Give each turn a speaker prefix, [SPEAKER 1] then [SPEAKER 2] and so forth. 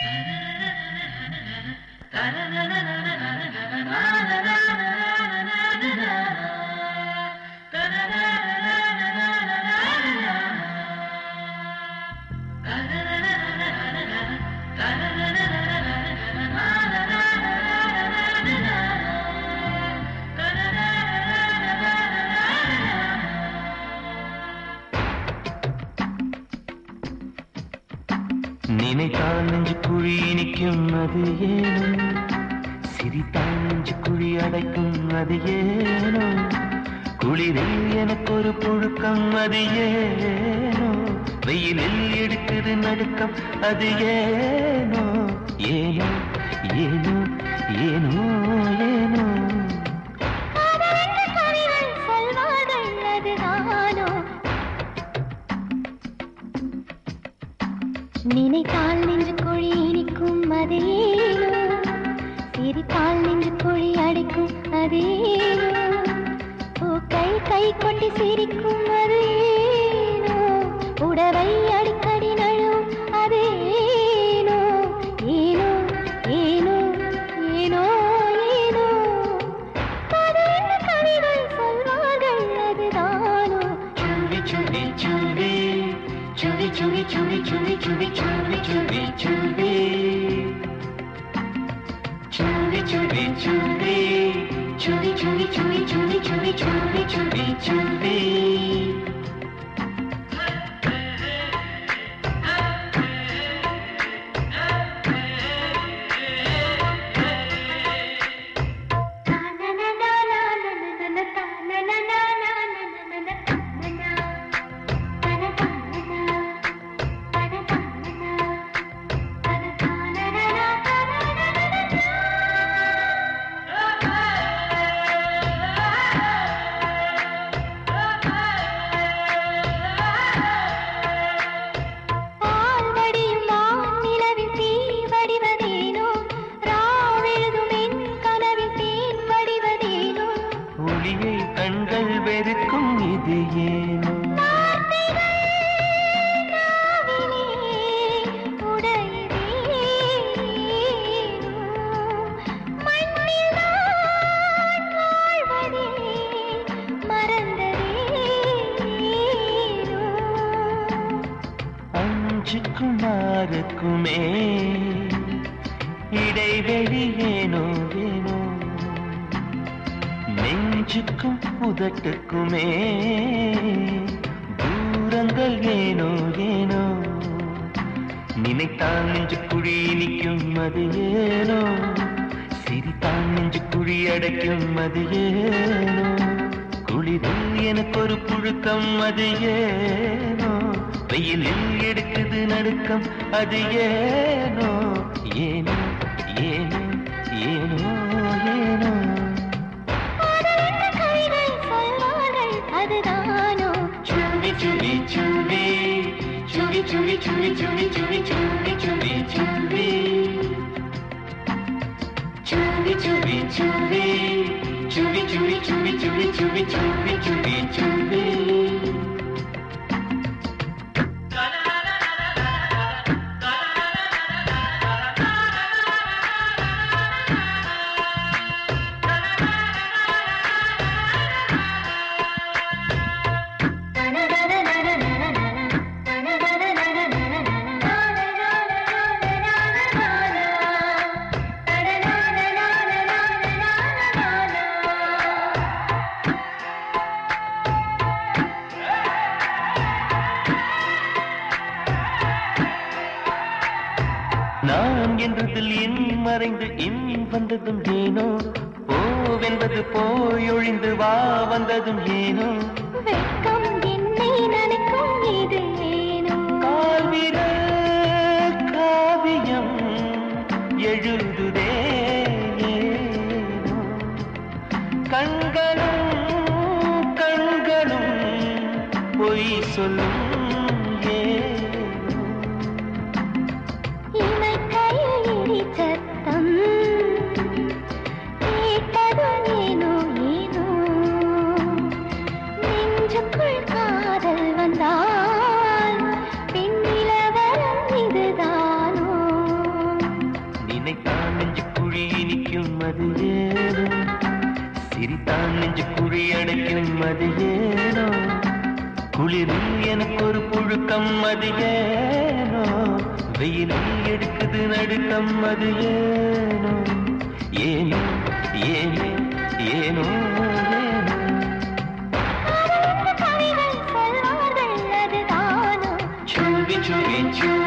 [SPEAKER 1] நினைத்தால் நெஞ்சு குழி இனிக்கும் அது ஏனோ சிரித்தால் நெஞ்சு குழி அடைக்கும் அது ஏனோ குளிரில் எனக்கு ஒரு புழுக்கம் அது ஏனோ வெயிலில் எடுக்குது நடுக்கம் அது ஏனோ ஏனோ ஏனோ ஏனோ ஏனோ
[SPEAKER 2] காதலென்று கவிகள் சொல்வார்கள் அதுதானோ நினைத்தால் நின்று குழி இனிக்கும் அது ஏனோ சிரித்தால் நின்று குழி அடிக்கும் அது ஏனோ பூக்கள் கை கொட்டி சிரிக்கும் அது ஏனோ உடவை அடிக்கடி நழுவும் அது ஏனோ ஏனோ ஏனோ ஏனோ ஏனோ காதலென்று கவிகள் சொல்வார்கள் அதுதானோ
[SPEAKER 1] Chubby, chubby, chubby, chubby, chubby, chubby, chubby, chubby, chubby, chubby, chubby. Chubby, chubby, chubby, chubby, chubby, chubby, chubby, chubby, chubby, chubby, chubby.
[SPEAKER 2] பால் வடியும் வானிலவில் தீ வடிவதேனோ ராவெழுதும் என் கனவில் தேன் வடிவதேனோ
[SPEAKER 1] ஒளியை கண்கள் வெறுக்கும் இது ஏனோ அஞ்சுக்கும் ஆறுக்குமே இடைவெளி ஏனோ ஏனோ நெஞ்சுக்கும் உதட்டுக்குமே தூரங்கள் ஏனோ ஏனோ நினைத்தால் நெஞ்சு குழி நிற்கும் அது ஏனோ சிரித்தால் நெஞ்சு குழி அடைக்கும் அது ஏனோ குளிரில் எனக்கு ஒரு புழுக்கம் அது ஏனோ வெயிலில் எடுக்குது நடுக்கம் அது ஏனோ ஏனோ ஏனோ ஏனோ ஏனோ
[SPEAKER 2] அதுதானோ
[SPEAKER 1] Chubby, chubby, chubby, chubby, chubby, chubby, chubby, chubby, chubby, chubby, chubby. Chubby, chubby, chubby, chubby, chubby, chubby, chubby, chubby, chubby, chubby, chubby. நான் என்றதில் என் மறைந்து இன் வந்ததும் ஏனோ போவென்பது போயொழிந்து வா வந்ததும் ஏனோ
[SPEAKER 2] வெட்கம் என்னை நினைக்கும் இது ஏனோ
[SPEAKER 1] கால்விர காவியம் எழுதுதே ஏனோ. கண்களும் கண்களும் பொய் சொல்லும் ஏனோ
[SPEAKER 2] இமைக்கையில் இடி சத்தம் கேட்டதும் ஏனோ ஏனோ நெஞ்சுக்குள் காதல் வந்தால் பெண்ணிலவரம் இதுதானோ
[SPEAKER 1] அடைக்கும் அது ஏனோ குளிரில் எனக்கு ஒரு புழுக்கம் அது ஏனோ வெயிலில் எடுக்குது நடுக்கம் அது ஏனோ ஏனோ ஏனோ ஏனோ ஏனோ
[SPEAKER 2] கவிகள் சொல்வார்கள் அதுதானோ
[SPEAKER 1] சூவி சூவி சூவி